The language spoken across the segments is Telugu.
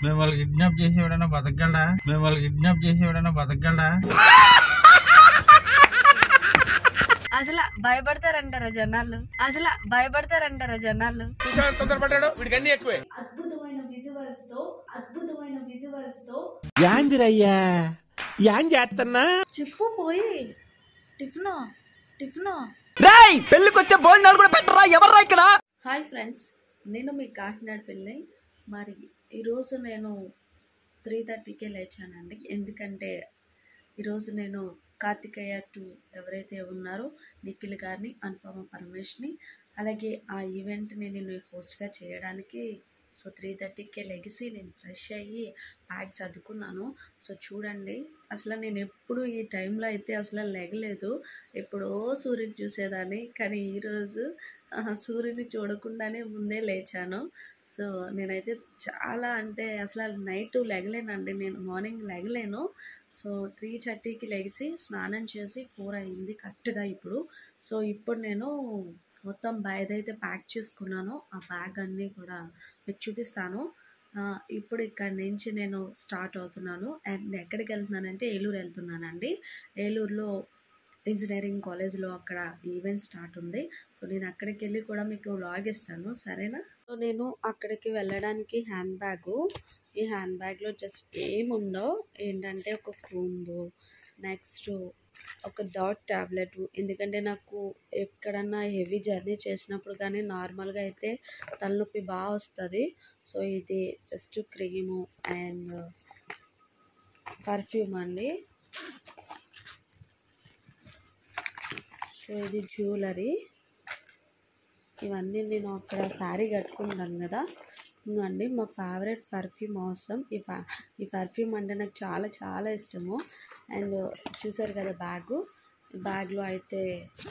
మిమ్మల్ని కిడ్నాప్ చేసేవాడన్నా బతకగలడా మిమ్మల్ని కిడ్నాప్ చేసేవాడన్నా బతకగలడా అసలు భయపడతారంటారా జనాలు అసలు భయపడతారంటారా జనాలు తొందరపడ్డాడు వీడికి అన్ని ఎక్కువే అద్భుతమైన విజువల్స్ తో అద్భుతమైన విజువల్స్ తో యాందిరయ్యా యాం చేస్తున్నా చెప్పు పోయి టిఫిన్ టిఫిన్ రేయ్ పెళ్ళికొచ్చే భోజనాలు కూడా పెట్టరా ఎవర్రా ఇక్కడ హాయ్ ఫ్రెండ్స్ నేను మీ కాకినాడ పెళ్ళి మరి ఈరోజు నేను త్రీ థర్టీకే లేచానండి ఎందుకంటే ఈరోజు నేను కార్తికేయ టూ ఎవరైతే ఉన్నారో నిఖిల్ గారిని అనుపమ పరమేష్ని అలాగే ఆ ఈవెంట్ని నేను హోస్ట్గా చేయడానికి సో త్రీ థర్టీకే లెగిసి నేను ఫ్రెష్ అయ్యి బ్యాగ్ చదువుకున్నాను సో చూడండి అసలు నేను ఎప్పుడు ఈ టైంలో అయితే అసలు లెగలేదు ఎప్పుడో సూర్యుని చూసేదాన్ని కానీ ఈరోజు ఆహా, సూర్యుని చూడకుండానే ముందే లేచాను సో నేనైతే చాలా అంటే అసలు నైట్ లెగలేనండి నేను మార్నింగ్ లెగలేను సో త్రీ థర్టీకి లెగిసి స్నానం చేసి ఫోర్ అయింది కరెక్ట్గా ఇప్పుడు సో ఇప్పుడు నేను మొత్తం బ్యాగ్ అయితే ప్యాక్ చేసుకున్నాను ఆ బ్యాగ్ అన్నీ కూడా మీకు చూపిస్తాను ఆ, ఇప్పుడు ఇక్కడ నుంచి నేను స్టార్ట్ అవుతున్నాను అండ్ ఎక్కడికి వెళ్తున్నానంటే ఏలూరు వెళ్తున్నానండి ఏలూరులో ఇంజనీరింగ్ కాలేజ్లో అక్కడ ఈవెంట్ స్టార్ట్ ఉంది సో నేను అక్కడికి వెళ్ళి కూడా మీకు వ్లాగ్ ఇస్తాను సరేనా సో నేను అక్కడికి వెళ్ళడానికి హ్యాండ్ బ్యాగ్ ఈ హ్యాండ్ బ్యాగ్లో జస్ట్ ఏముండో ఏంటంటే ఒక కోంబు నెక్స్ట్ ఒక డాట్ ట్యాబ్లెట్ ఎందుకంటే నాకు ఎక్కడన్నా హెవీ జర్నీ చేసినప్పుడు కానీ నార్మల్గా అయితే తలనొప్పి బాగా వస్తుంది సో ఇది జస్ట్ క్రీము అండ్ పర్ఫ్యూమ్ అండి సో ఇది జ్యువెలరీ ఇవన్నీ నేను అక్కడ శారీ కట్టుకుంటాను కదా ఇంకండి మా ఫేవరెట్ పర్ఫ్యూమ్ అవసరం ఈ ఫా ఈ పర్ఫ్యూమ్ అంటే నాకు చాలా చాలా ఇష్టము అండ్ చూసారు కదా బ్యాగు బ్యాగ్లో అయితే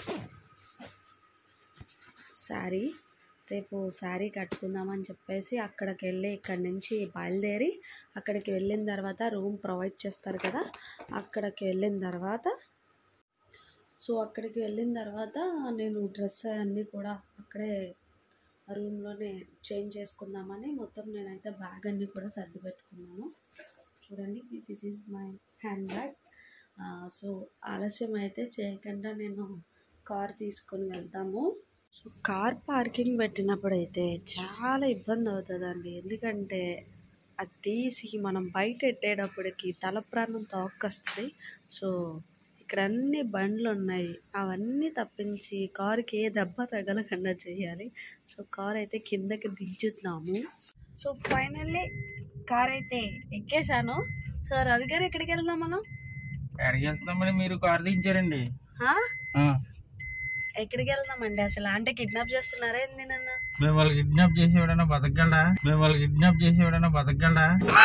శారీ రేపు శారీ కట్టుకుందామని చెప్పేసి అక్కడికి వెళ్ళి ఇక్కడి నుంచి బయలుదేరి అక్కడికి వెళ్ళిన తర్వాత రూమ్ ప్రొవైడ్ చేస్తారు కదా అక్కడికి వెళ్ళిన తర్వాత సో అక్కడికి వెళ్ళిన తర్వాత నేను డ్రెస్ అన్నీ కూడా అక్కడే రూమ్లోనే చేంజ్ చేసుకుందామని మొత్తం నేనైతే బ్యాగ్ అన్నీ కూడా సర్ది పెట్టుకున్నాను చూడండి this is my hand bag so ఆలస్యం అయితే చేయకుండా నేను కార్ తీసుకొని వెళ్తాము సో కార్ పార్కింగ్ పెట్టినప్పుడు అయితే చాలా ఇబ్బంది అవుతుందండి ఎందుకంటే అది తీసి మనం బయట పెట్టేటప్పటికి తల ప్రాణం తోక్కొస్తుంది సో ఇక్కడ అన్ని బండ్లు ఉన్నాయి అవన్నీ తప్పించి కారుకి ఏ దెబ్బ తగలకుండా చేయాలి సో కార్ అయితే కిందకి దించుతున్నాము సో ఫైనల్లీ కార్ అయితే ఎక్కేసాను సో రవి గారు ఎక్కడికి వెళ్దాం మనం ఎక్కడికి వెళ్తున్నామని మీరు కారు దించారండి హా? ఆ, ఎక్కడికి వెళ్దామండి అసలు అంటే కిడ్నాప్ చేస్తున్నారా ఏంది నన్ను మిమ్మల్ని కిడ్నాప్ చేసేవాడన్నా బతకగలడా మిమ్మల్ని కిడ్నాప్ చేసేవాడన్నా బతకగలడా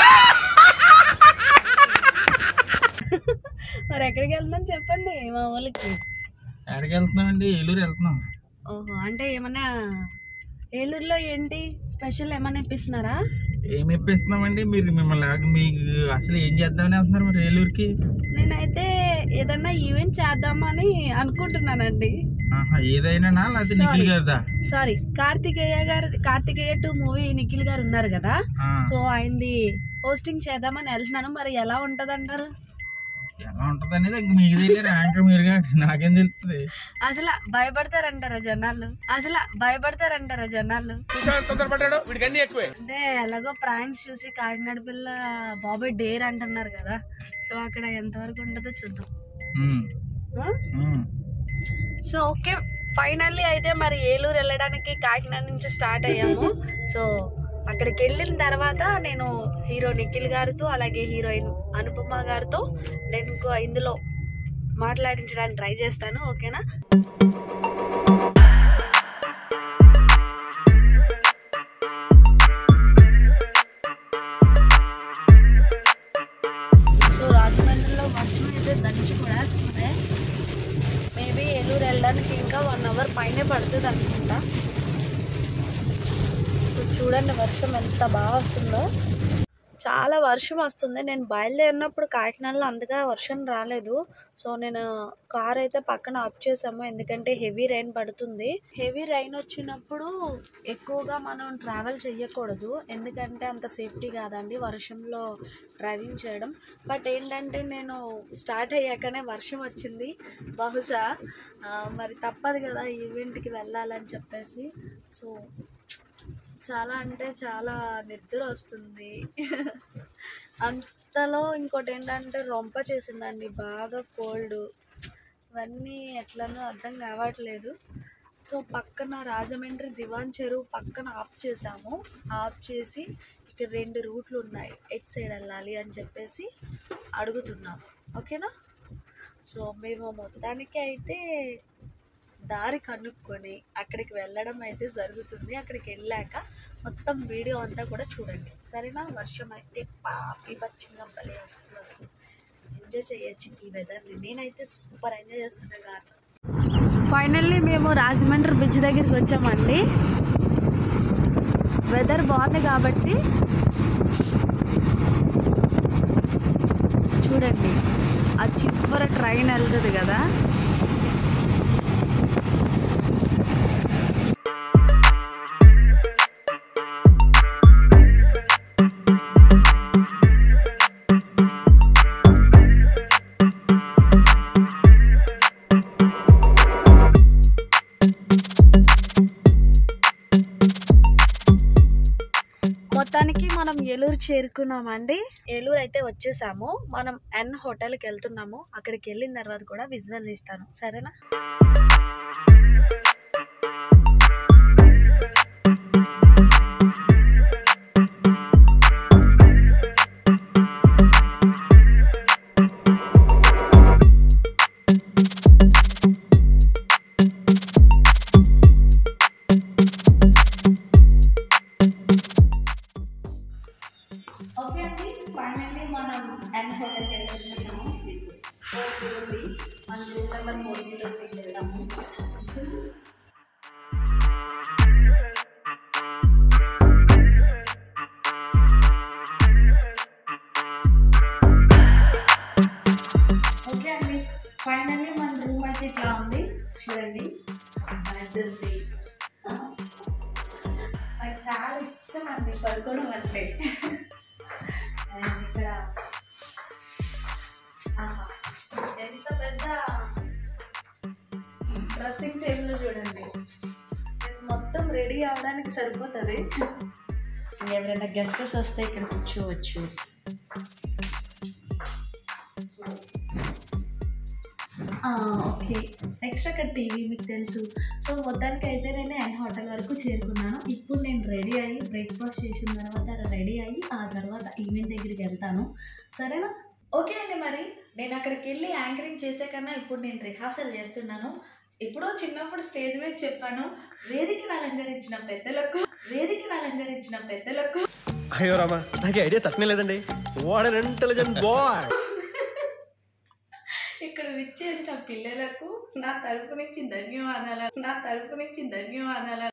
మరి ఎక్కడికి వెళ్దాం చెప్పండి మా వాళ్ళకి ఎక్కడికి వెళ్తున్నామండి ఏలూరు వెళ్తున్నాం ఓహో అంటే ఏమన్నా ఏలూరులో ఏంటి స్పెషల్ ఏమన్నా ఇప్పిస్తున్నారా ఏమి ఇప్పిస్తున్నామండి మీరు మిమ్మల్ని ఆగ- మీకు అసలు ఏం చేద్దామని వెళ్తున్నారు మరి ఏలూరుకి నేనైతే ఏదన్నా ఈవెంట్ చేద్దామని అనుకుంటున్నానండి ఆహా ఏదైనా లేకపోతే నిఖిల్ గారిదా సారీ కార్తికేయ గారు కార్తికేయ టూ మూవీ నిఖిల్ గారు ఉన్నారు కదా ఆ, సో ఆయనది హోస్టింగ్ చేద్దామని వెళ్తున్నాను మరి ఎలా ఉంటది అంటారు ఎలా ఉంటది అనేది ఇంక మీకు తెలియదు యాంకర్ మీరుగా నాకేం తెలుస్తుంది అసలు భయపడతారంటారా జనాలు అసలు భయపడతారంటారా జనాలు తొందరపడ్డాడు వీడికి అన్ని ఎక్కువే అంటే ఎలాగో ప్రాంక్స్ చూసి కాకినాడ పిల్ల బాబాయ్ డేర్ అంటున్నారు కదా సో అక్కడ ఎంతవరకు ఉంటుందో చూద్దాం ఉమ్, ఆ? ఉమ్. సో ఓకే ఫైనల్లీ అయితే మరి ఏలూరు వెళ్ళడానికి కాకినాడ నుంచి స్టార్ట్ అయ్యాము సో అక్కడికి వెళ్ళిన తర్వాత నేను హీరో నిఖిల్ గారితో అలాగే హీరోయిన్ అనుపమ గారితో నేను ఇంకో ఇందులో మాట్లాడించడానికి ట్రై చేస్తాను ఓకేనా సో రాజమండ్రిలో వర్షం అయితే దంచి కూడా వస్తుంది మేబీ ఏలూరు వెళ్ళడానికి ఇంకా వన్ అవర్ పైనే పడుతుంది అనుకుంటా సో చూడండి వర్షం ఎంత బాగా వస్తుందో చాలా వర్షం వస్తుంది నేను బయలుదేరినప్పుడు కాకినాడలో అంతగా వర్షం రాలేదు సో నేను కార్ అయితే పక్కన ఆఫ్ చేసాము ఎందుకంటే హెవీ రైన్ పడుతుంది హెవీ రైన్ వచ్చినప్పుడు ఎక్కువగా మనం ట్రావెల్ చేయకూడదు ఎందుకంటే అంత సేఫ్టీ కాదండి వర్షంలో డ్రైవింగ్ చేయడం బట్ ఏంటంటే నేను స్టార్ట్ అయ్యాకనే వర్షం వచ్చింది బహుశా ఆ, మరి తప్పదు కదా ఈవెంట్కి వెళ్ళాలని చెప్పేసి సో చాలా అంటే చాలా నిద్ర వస్తుంది అంతలో ఇంకోటి ఏంటంటే రొంప చేసిందండి బాగా కోల్డ్ ఇవన్నీ ఎట్లనో అర్థం కావట్లేదు సో పక్కన రాజమండ్రి దివాన్ చెరువు పక్కన ఆఫ్ చేసాము ఆఫ్ చేసి ఇక్కడ రెండు రూట్లు ఉన్నాయి ఎట్ సైడ్ వెళ్ళాలి అని చెప్పేసి అడుగుతున్నాము ఓకేనా సో మేము మొత్తానికి అయితే దారి కనుక్కొని అక్కడికి వెళ్ళడం అయితే జరుగుతుంది అక్కడికి వెళ్ళాక మొత్తం వీడియో అంతా కూడా చూడండి సరేనా వర్షం అయితే పాపిపచ్చంగా భలే వస్తుంది అసలు ఎంజాయ్ చేయొచ్చు ఈ వెదర్ని నేనైతే సూపర్ ఎంజాయ్ చేస్తున్నా గారు ఫైనల్లీ మేము రాజమండ్రి బ్రిడ్జ్ దగ్గరికి వచ్చామండి వెదర్ బాగుంది కాబట్టి చూడండి ఆ చివర ట్రైన్ వెళ్తుంది కదా మొత్తానికి మనం ఏలూరు చేరుకున్నామండి ఏలూరు అయితే వచ్చేసాము మనం ఎన్ హోటల్కి వెళ్తున్నాము అక్కడికి వెళ్ళిన తర్వాత కూడా విజువల్ ఇస్తాను సరేనా ఓకే అండి ఫైనల్లీ మనం ఎన్ హోటల్కి వెళ్ళి వచ్చేసాము ఫోర్ జీరో త్రీ మన రూమ్ నెంబర్ ఫోర్ జీరో త్రీకి వెళ్దాము ఓకే అండి ఫైనల్లీ మన రూమ్ అయితే ఇట్లా ఉంది చూడండి బెడ్ ఉంది నాకు చాలా ఇష్టం అండి పడుకోవడం అంటే And ఇక్కడ ఆహా, ఎంత పెద్ద డ్రెస్సింగ్ టేబుల్ చూడండి ఇది మొత్తం రెడీ అవడానికి సరిపోతుంది ఎవరైనా గెస్టెస్ వస్తే ఇక్కడ కూర్చోవచ్చు ఆ, ఓకే నెక్స్ట్ అక్కడ టీవీ మీకు తెలుసు సో మొత్తానికి అయితే నేను ఎన్ హోటల్ వరకు చేరుకున్నాను ఇప్పుడు నేను రెడీ అయ్యి బ్రేక్ఫాస్ట్ చేసిన తర్వాత రెడీ అయ్యి ఆ తర్వాత ఈవెంట్ దగ్గరికి వెళ్తాను సరేనా ఓకే అండి మరి నేను అక్కడికి వెళ్ళి యాంకరింగ్ చేసే కన్నా ఇప్పుడు నేను రిహార్సల్ చేస్తున్నాను ఎప్పుడో చిన్నప్పుడు స్టేజ్ మీద చెప్పాను వేదికను అలంకరించిన పెద్దలకు వేదికను అలంకరించిన పెద్దలకు అయ్యో రామా నాకు ఐడియా తక్కువ లేదండి వాట్ అన్ ఇంటెలిజెంట్ బాయ్ ఇక్కడ విచ్చేసిన పిల్లలకు నా తరపు నుంచి ధన్యవాదాలు నా తరపు నుంచి ధన్యవాదాలు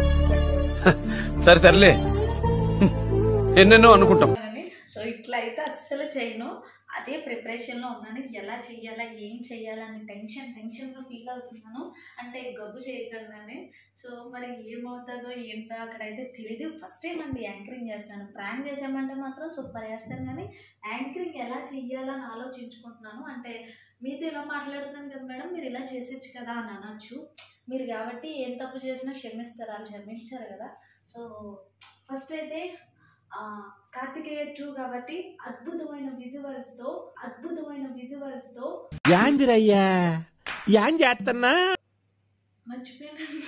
సరే సర్లే ఎన్నెన్నో అనుకుంటాం అని సో ఇట్లా అయితే అస్సలు చేయను అదే ప్రిపరేషన్లో ఉన్నాను ఎలా చెయ్యాలా ఏం చెయ్యాలని టెన్షన్ టెన్షన్గా ఫీల్ అవుతున్నాను అంటే గబ్బు చేయగలనని సో మరి ఏమవుతుందో ఏంటో అక్కడైతే తెలియదు ఫస్ట్ టైం అండి యాంకరింగ్ చేస్తాను ప్రాంక్ చేసామంటే మాత్రం సూపర్ చేస్తాను కానీ యాంకరింగ్ ఎలా చెయ్యాలని ఆలోచించుకుంటున్నాను అంటే మీతో ఇలా మాట్లాడుతున్నాను కదా మేడం మీరు ఇలా చేసేచ్చు కదా అని అనొచ్చు మీరు కాబట్టి ఏం తప్పు చేసినా క్షమిస్తారు వాళ్ళు క్షమించారు కదా సో ఫస్ట్ అయితే ఆ, కార్తికేయ టూ కాబట్టి అద్భుతమైన విజువల్స్తో అద్భుతమైన విజువల్స్తో యాందిరయ్యా యాం చేస్తున్నా మర్చిపోయానండి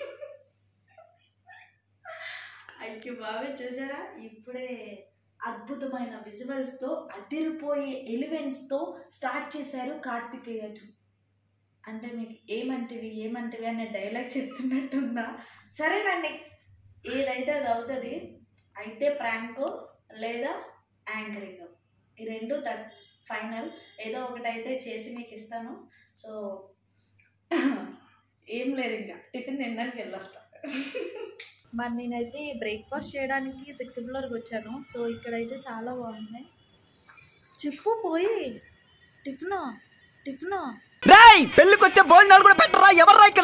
అయ్యో బాగా చూసారా ఇప్పుడే అద్భుతమైన విజువల్స్తో అదిరిపోయే ఎలిమెంట్స్తో స్టార్ట్ చేశారు కార్తికేయ టూ అంటే మీకు ఏమంటివి ఏమంటివి అనే డైలాగ్ చెప్తున్నట్టుందా సరేనండి ఏదైతే అది అవుతుంది అయితే ప్రాంక్ లేదా యాంకరింగ్ ఈ రెండు దట్ ఫైనల్ ఏదో ఒకటి అయితే చేసి మీకు ఇస్తాను సో ఏం లేదు ఇంకా టిఫిన్ తినడానికి వెళ్ళొస్తా మరి నేనైతే బ్రేక్ఫాస్ట్ చేయడానికి సిక్స్త్ ఫ్లోర్కి వచ్చాను సో ఇక్కడైతే చాలా బాగున్నాయి చెప్పు పోయి టిఫినా టిఫినా రాయ్ పెళ్ళికొచ్చే భోజనాలు కూడా పెట్టరా ఎవర్రా ఇక్కడ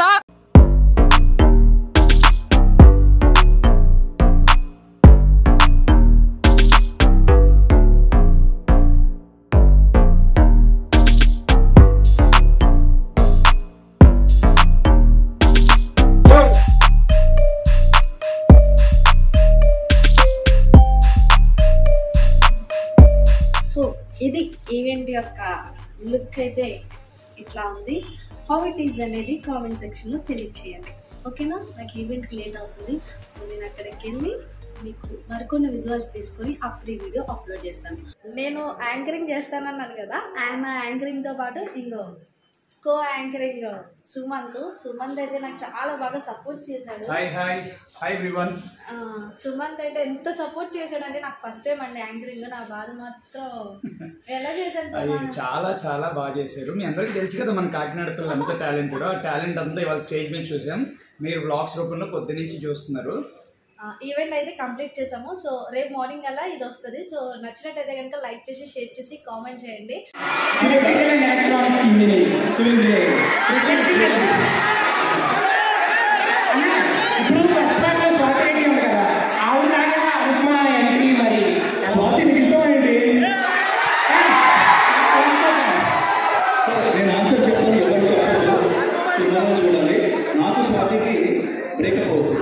సో ఇది ఈవెంట్ యొక్క లుక్ అయితే ఇట్లా ఉంది హౌ ఇట్ ఈజ్ అనేది కామెంట్ సెక్షన్లో తెలియచేయండి ఓకేనా నాకు ఈవెంట్కి లేట్ అవుతుంది సో నేను అక్కడికి వెళ్ళి మీకు మరికొన్ని విజువల్స్ తీసుకొని అప్పుడు ఈ వీడియో అప్లోడ్ చేస్తాను నేను యాంకరింగ్ చేస్తానన్నాను కదా ఆయన యాంకరింగ్తో పాటు ఇంకో కో యాంకరింగ్ సుమంత్ సుమంత్ అయితే నాకు చాలా బాగా సపోర్ట్ చేశాడు హాయ్ హాయ్ హాయ్ ఎవ్రీవన్ ఆ, సుమంత్ అయితే ఎంత సపోర్ట్ చేశాడంటే నాకు ఫస్ట్ టైం అండి యాంకరింగ్ నా బాధ మాత్రం ఎలా చేశాను అది సుమంత్ చాలా చాలా బాగా చేశారు మీ అందరికీ తెలుసు కదా మన కాకినాడ పిల్లలు అంత టాలెంటెడ్ ఆ టాలెంట్ అంతా ఇవాళ స్టేజ్ మీద చూసాం మీరు వ్లాగ్స్ రూపంలో పొద్దు నుంచి చూస్తున్నారు ఈవెంట్ అయితే కంప్లీట్ చేసాము సో రేపు మార్నింగ్ అలా ఇది వస్తుంది సో నచ్చినట్టయితే కనుక లైక్ చేసి షేర్ చేసి కామెంట్ చేయండి ఇప్పుడు ఫస్ట్ పార్ట్ లో స్వాతి రెడ్డి ఉంది కదా ఆవిడ దాకా ఉప్మా ఎంట్రీ మరి స్వాతి నీకు ఇష్టం ఏంటి సో నేను ఆన్సర్ చెప్తాను ఎవరు చెప్పదు సినిమాలో చూడాలి నాకు స్వాతికి బ్రేకప్ అవుతుంది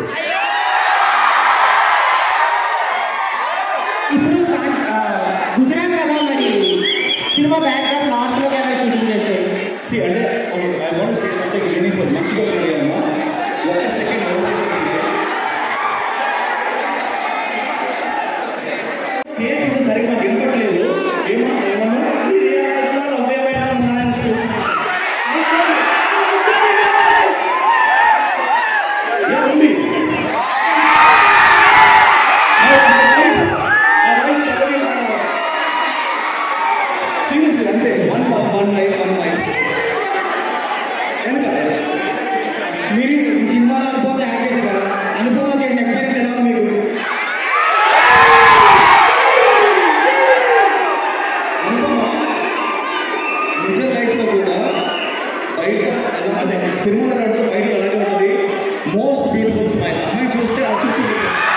ఇప్పుడు ఆ, గుజరాత్ కదా మరి సినిమా బ్యాక్గ్రౌండ్ నార్త్ లో కదా షూటింగ్ చేసేది సి అంటే I want say something meaningful మంచిగా చూడాలమ్మా ఒక్క సెకండ్ స్టేజ్ కూడా సరిగ్గా వినపట్లేదు ఏమన్నా ఏమన్నా యా, ఉంది. సీరియస్లీ అంటే one one night one night వెనక మీరు ఈ సినిమాలో అనుభవం యాక్ట్ చేశారు కదా అనుభవం చేసిన ఎక్స్పీరియన్స్ ఎలా ఉంది మీకు అనుపమ నిజ లైఫ్ లో కూడా బయట ఎలా అంటే సినిమాలో అంటే బయట అలాగే ఉన్నది మోస్ట్ బ్యూటిఫుల్ స్మైల్ అమ్మాయి చూస్తే అది చూస్తుంది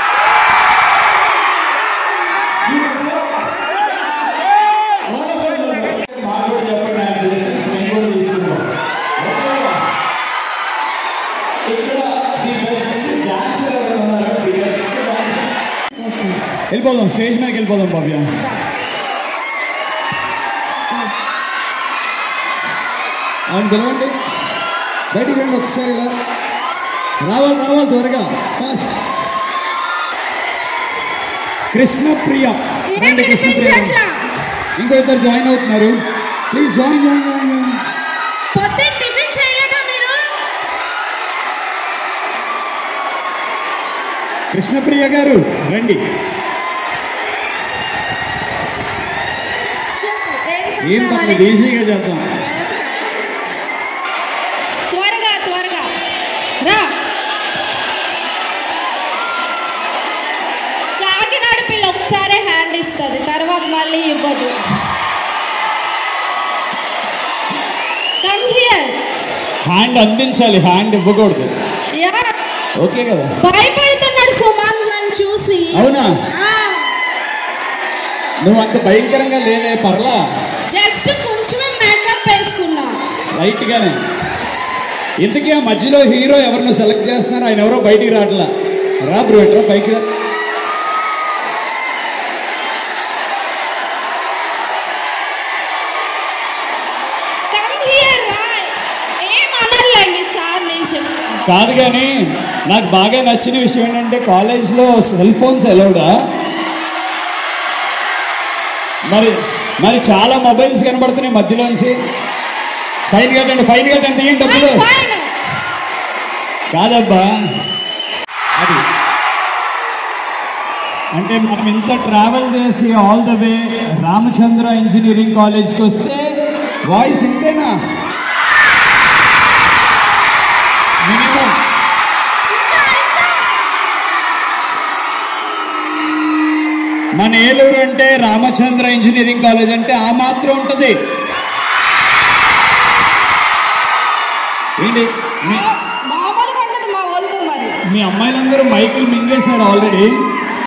వెళ్ళిపోదాం స్టేజ్ మీదకి వెళ్ళిపోదాం భవ్య ఆయన పిలవండి బయటికి రండి ఒకసారి ఇలా రావాలి రావాలి త్వరగా ఫాస్ట్ కృష్ణప్రియ రండి కృష్ణప్రియ ఇంకో ఇద్దరు జాయిన్ అవుతున్నారు please join join join join పొద్దున్న టిఫిన్ చేయలేదా మీరు కృష్ణప్రియ గారు రండి చెప్పు ఏం ఏం సంగతి? పర్లేదు ఈజీగా చేద్దాం త్వరగా త్వరగా రా కాకినాడ పిల్ల ఒకసారి హ్యాండ్ ఇస్తుంది తర్వాత మళ్ళీ ఇవ్వదు కమ్ హియర్ హ్యాండ్ అందించాలి హ్యాండ్ ఇవ్వకూడదు యా ఓకే కదా భయపడుతున్నాడు సుమాన్ నన్ను చూసి అవునా ఆ, నువ్వు అంత భయంకరంగా లేనే పర్లా జస్ట్ కొంచెమే మేకప్ వేసుకున్నా లైట్ గానే ఇంతకీ ఆ మధ్యలో హీరో ఎవరినో సెలెక్ట్ చేస్తున్నారు ఆయన ఎవరో బయటికి రావట్లా రా బ్రో ఎట్రా పైకి రా కమ్ హియర్ రా ఏం అనర్లే మీ సార్ నేను చెప్తాను కాదు కానీ నాకు బాగా నచ్చిన విషయం ఏంటంటే కాలేజ్లో సెల్ ఫోన్స్ అలౌడా మరి మరి చాలా మొబైల్స్ కనబడుతున్నాయి మధ్యలోంచి ఫైన్ కట్టండి ఫైన్ కట్టండి ఏం డబ్బులు ఫైన్ కాదబ్బా అది అంటే మనం ఇంత ట్రావెల్ చేసి all the way Ramachandra engineering కాలేజ్కి వస్తే వాయిస్ ఇంతేనా మినిమం మన ఏలూరు అంటే రామచంద్ర ఇంజనీరింగ్ కాలేజ్ అంటే ఆ మాత్రం ఉంటది ఏంటి మీ- మామూలుగా ఉండదు మా వాళ్ళతో మరి మీ అమ్మాయిలందరూ మైకులు మింగేశారు ఆల్రెడీ